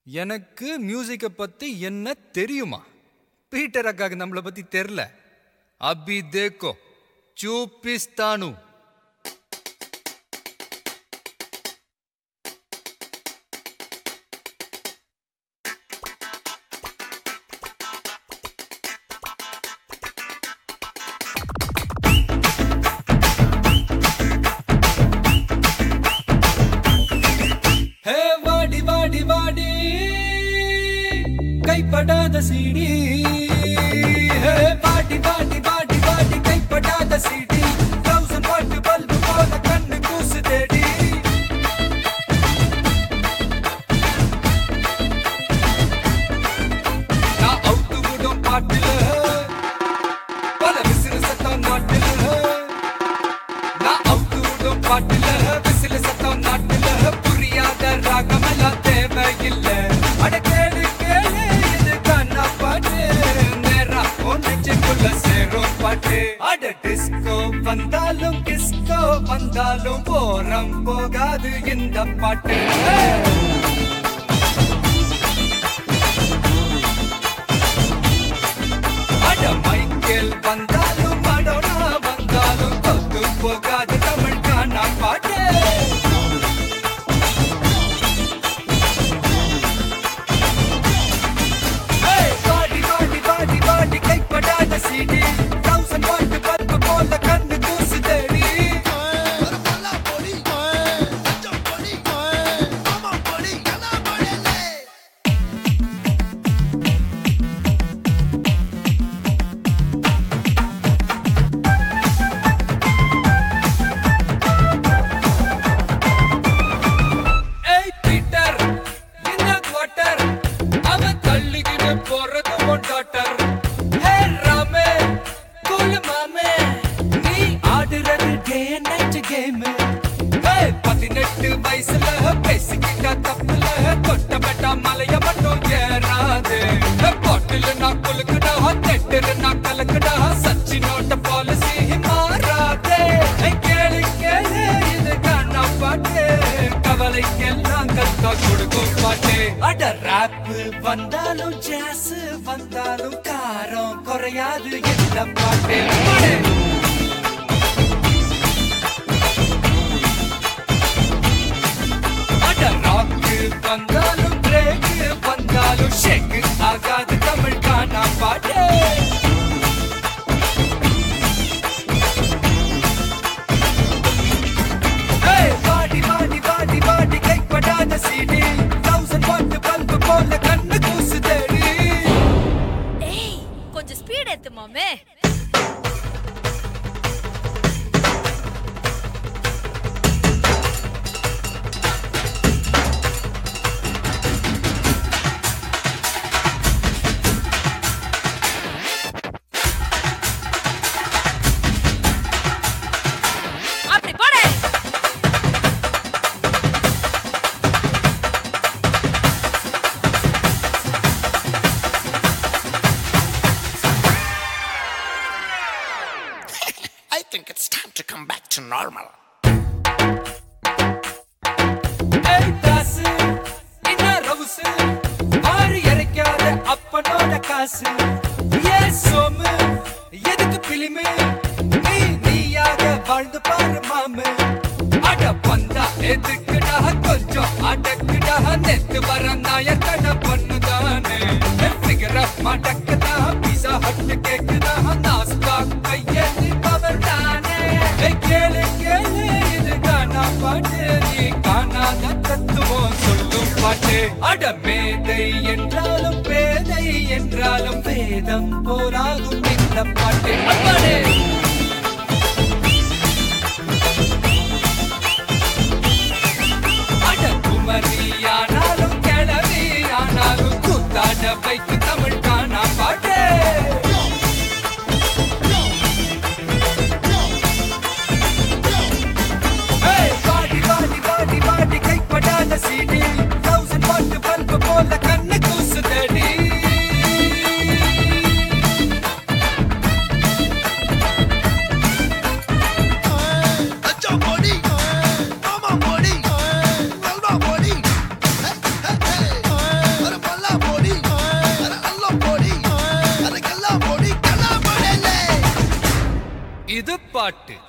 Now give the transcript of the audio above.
எனக்கு மியூசிக்கை பத்தி என்ன தெரியுமா பீட்டர் அக்காக்கு நம்மளை பத்தி தெரில அபி தேக்கோ చూపిస్తాను ஹே வாடி வாடி வாடி கைப்படாத சீடி ஹே வாடி வாடி வாடி வாடி கைப்படாத சீடி தௌசண்ட் வாட் பல்பு போல கண்ணு கூசு தேடி நான் அவுத்து விடும் பாட்டுல பல விசிறு சத்தம் நாட்டுல நான் அவுத்து விடும் பாட்டுல விசிறு சத்தம் நாட்டுல புரியாத ராகமெல்லாம் தேவையில்லை அட கேளு கேளு இது கண்ணா பாட்டு நேரா ஒன்னுக்குள்ள சேரும் பாட்டு அட டிஸ்கோ வந்தாலும் கிஸ்கோ வந்தாலும் போரம் போகாது இந்த பாட்டு Hey! அட மைக்கேல் வந்தாலும் மடோனா வந்தாலும் தொத்து போகாது தமிழ் காணா பாட்டு ஏய், வாடி வாடி வாடி வாடி கைப்படாத சீடி தௌசண்ட் வாட் பல்பு போல கண்ணு கூசு தேடி ஏய் பீட்டர் இந்த குவார்ட்டர் அவன் தள்ளிக்கிட்டு போறது உன் டாட்டர் ஹே ராமே கூல் மாமே நீ ஆடுறது டே நைட் கேம் ஏய் பதினெட்டு வயசுல பேசிக்கிட்ட தப்புல கொட்டப்பட்ட மலைய மட்டும் ஏறாது பாட்டில் நான் குலுக்குடா தெட்டுரு நான் கலக்குடா சச்சினோட பாலிசி மாறாதே ஏய், கேளு கேளு இது கண்ணா பாட்டு கவலைக்கெல்லாம் கத்தா கொடுக்கும் பாட்டு அட ராப் வந்தாலும் ஜாஸ் வந்தாலும் காரம் குறையாது இந்த பாட்டு பாடு. அட ராக் வந்தாலும் பிரேக் வந்தாலும் ஷேக் ஆகாது தமிழ் காணா பாட்டு ஏய், வாடி வாடி வாடி வாடி கைப்படாத சீடி தௌசண்ட் வாட் பல்பு போல கண்ணு கூசு தேடி ஏய் கொஞ்சம் ஸ்பீட் ஏத்து மாமே அப்படி போடு I think it's time to come back to normal. ஏய் தாசு என்ன ரவுசு ஆறு இறைக்காத அப்பனோட காசு ஏ சோமு எதுக்கு பிலிமு நீ நீயாக வாழ்ந்து பாரு மாமு அட பந்தா எதுக்குடா கொஞ்சம் அடக்குடா நெத்து வர நாயக்கட பண்ணுதானே ஃபிகர் மடக்குதா பீஸா ஹட் கேக்குதா நாஸ்தா கையெழுதி பவர் தானே ஏய், கேளு கேளு இது காணா பாட்டு நீ காணாத தத்துவம் சொல்லும் பாட்டு அட மேதை என்றாலும் பேதை என்றாலும் வேதம் போலாகும் இந்த பாட்டு அப்பாடே அட குமரி ஆனாலும் கிளவி ஆனாலும் கூத்தாட வைக்கு தமிழ் காணா பாட்டு ஏய், வாடி வாடி வாடி வாடி கைப்படாத சீடி தௌசண்ட் வாட் பல்பு போல கண்ணு கூசு தேடி இது பாட்டு